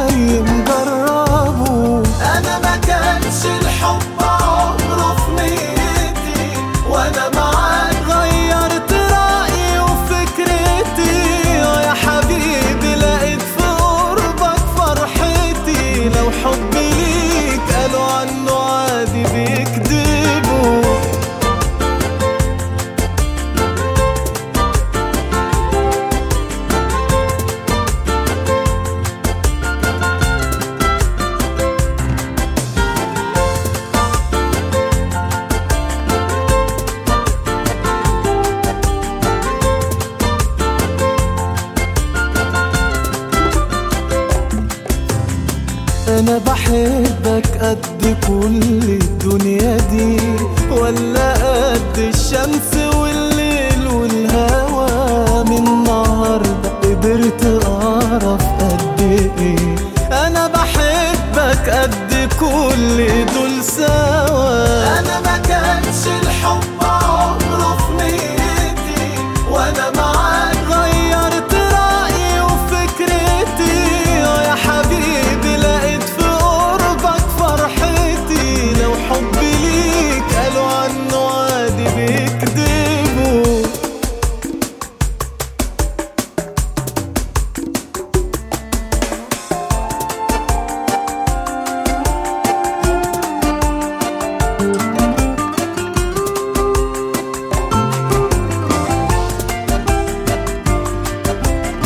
جاي مجربه انا ما كانش الحب عمره في نيتي وانا معاك غيرت رأيي وفكرتي يا حبيبي لقيت في قربك فرحتي لو حبي ليك قالوا عنه عادي بيكذبوا انا بحبك قد كل الدنيا دي ولا قد الشمس والليل والهوى من النهارده قدرت اعرف قد ايه انا بحبك قد كل دول سوا انا ما كانش الحب عمره في نيتي وانا معاك غيرت رأيي وفكرتي يا حبيبي لقيت في قربك فرحتي لو حبي ليك قالوا عنه عادي بيكذبوا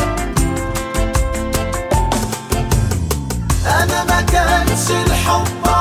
انا ما كانش الحب